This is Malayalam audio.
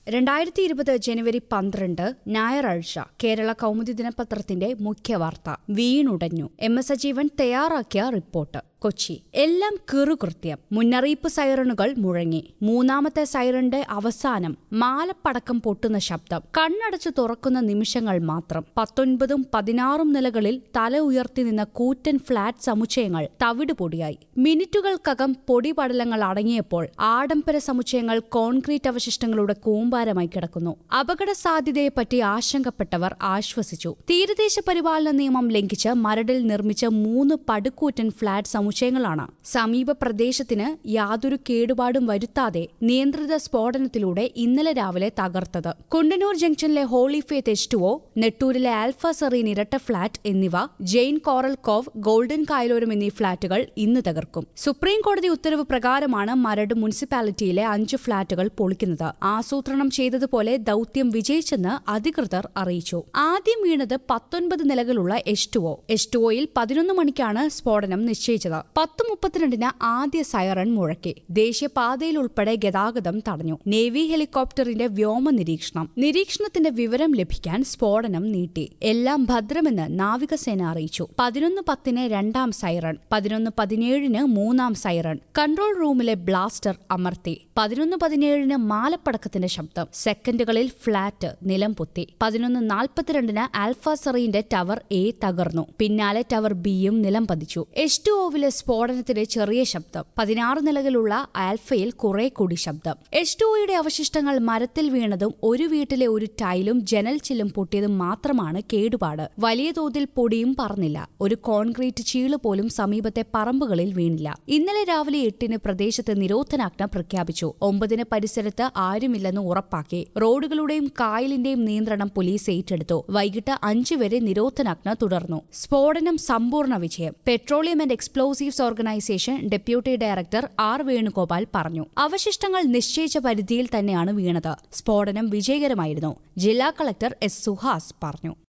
രണ്ടായിരത്തി ഇരുപത് ജനുവരി പന്ത്രണ്ട് ഞായറാഴ്ച കേരള കൗമുദി ദിനപത്രത്തിന്റെ മുഖ്യവാർത്ത വീണുടഞ്ഞു എം എസ് സജീവൻ തയ്യാറാക്കിയ റിപ്പോർട്ട് കൊച്ചി എല്ലാം കീറുകൃത്യം മുന്നറിയിപ്പ് സൈറണുകൾ മുഴങ്ങി മൂന്നാമത്തെ സൈറന്റെ അവസാനം മാലപ്പടക്കം പൊട്ടുന്ന ശബ്ദം കണ്ണടച്ചു തുറക്കുന്ന നിമിഷങ്ങൾ മാത്രം പത്തൊൻപതും പതിനാറും നിലകളിൽ തല ഉയർത്തി നിന്ന കൂറ്റൻ ഫ്ളാറ്റ് സമുച്ചയങ്ങൾ തവിടുപൊടിയായി മിനിറ്റുകൾക്കകം പൊടിപടലങ്ങൾ അടങ്ങിയപ്പോൾ ആഡംബര സമുച്ചയങ്ങൾ കോൺക്രീറ്റ് അവശിഷ്ടങ്ങളുടെ കൂമ്പാരമായി കിടക്കുന്നു അപകട സാധ്യതയെപ്പറ്റി ആശങ്കപ്പെട്ടവർ ആശ്വസിച്ചു തീരദേശ പരിപാലന നിയമം ലംഘിച്ച് മരടിൽ നിർമ്മിച്ച മൂന്ന് പടുക്കൂറ്റൻ ഫ്ളാറ്റ് സമുച്ചയങ്ങളാണ് സമീപ പ്രദേശത്തിന് യാതൊരു കേടുപാടും വരുത്താതെ നിയന്ത്രിത സ്ഫോടനത്തിലൂടെ ഇന്നലെ രാവിലെ തകർത്തത് കുണ്ടന്നൂർ ജംഗ്ഷനിലെ ഹോളി ഫേത്ത് എച്ച് നെട്ടൂരിലെ ആൽഫ സെറീൻ ഇരട്ട ഫ്ളാറ്റ് എന്നിവ Jain Coral Cove Golden Kayaloram എന്നീ ഫ്ളാറ്റുകൾ ഇന്ന് തകർക്കും സുപ്രീം കോടതി ഉത്തരവ് പ്രകാരമാണ് മരട് മുനിസിപ്പാലിറ്റിയിലെ അഞ്ച് ഫ്ളാറ്റുകൾ പൊളിക്കുന്നത് ആസൂത്രണം ചെയ്തതുപോലെ ദൌത്യം വിജയിച്ചെന്ന് അധികൃതർ അറിയിച്ചു ആദ്യം വീണത് പത്തൊൻപത് നിലകളുള്ള H two O H two ഒയിൽ പതിനൊന്ന് മണിക്കാണ് സ്ഫോടനം നിശ്ചയിച്ചത് പത്ത് മുപ്പത്തിരണ്ടിന് ആദ്യ സൈറൺ മുഴക്കി ദേശീയപാതയിൽ ഉൾപ്പെടെ ഗതാഗതം തടഞ്ഞു നേവി ഹെലികോപ്റ്ററിന്റെ വ്യോമ നിരീക്ഷണം നിരീക്ഷണത്തിന്റെ വിവരം ലഭിക്കാൻ സ്ഫോടനം നീട്ടി എല്ലാം ഭദ്രമെന്ന് നാവികസേന അറിയിച്ചു പതിനൊന്ന് പത്തിന് രണ്ടാം സൈറൺ പതിനൊന്ന് പതിനേഴിന് മൂന്നാം സൈറൺ കൺട്രോൾ റൂമിലെ ബ്ലാസ്റ്റർ അമർത്തി പതിനൊന്ന് പതിനേഴിന് മാലപ്പടക്കത്തിന്റെ ശബ്ദം സെക്കൻഡുകളിൽ ഫ്ളാറ്റ് നിലം പൊത്തി പതിനൊന്ന് നാൽപ്പത്തിരണ്ടിന് ആൽഫ സെറീന്റെ ടവർ എ തകർന്നു പിന്നാലെ ടവർ ബിയും നിലം പതിച്ചു എച്ച് ടു ഒവിലെ സ്ഫോടനത്തിന്റെ ചെറിയ ശബ്ദം പതിനാറ് നിലകളുള്ള ആൽഫയിൽ കുറെ കൂടി ശബ്ദം എച്ച് ടു ഒയുടെ അവശിഷ്ടങ്ങൾ മരത്തിൽ വീണതും ഒരു വീട്ടിലെ ഒരു ടൈലും ജനൽ ചില്ലും പൊട്ടിയതും മാത്രമാണ് കേടുപാട് വലിയ തോതിൽ പൊടിയും പറന്നില്ല ഒരു കോൺക്രീറ്റ് ചീള് പോലും സമീപത്തെ പറമ്പുകളിൽ വീണില്ല ഇന്നലെ രാവിലെ എട്ടിന് പ്രദേശത്ത് നിരോധനാജ്ഞ പ്രഖ്യാപിച്ചു ഒമ്പതിന് പരിസരത്ത് ആരുമില്ലെന്ന് ഉറപ്പാക്കി റോഡുകളുടെയും കായലിന്റെയും നിയന്ത്രണം പോലീസ് ഏറ്റെടുത്തു വൈകിട്ട് അഞ്ചു വരെ നിരോധനാജ്ഞ തുടർന്നു സ്ഫോടനം സമ്പൂർണ്ണ വിജയം petroleum and explosives organisation deputy director R Venugopal പറഞ്ഞു അവശിഷ്ടങ്ങൾ നിശ്ചയിച്ച പരിധിയിൽ തന്നെയാണ് വീണത് സ്ഫോടനം വിജയകരമായിരുന്നു ജില്ലാ കളക്ടർ എസ് സുഹാസ് പറഞ്ഞു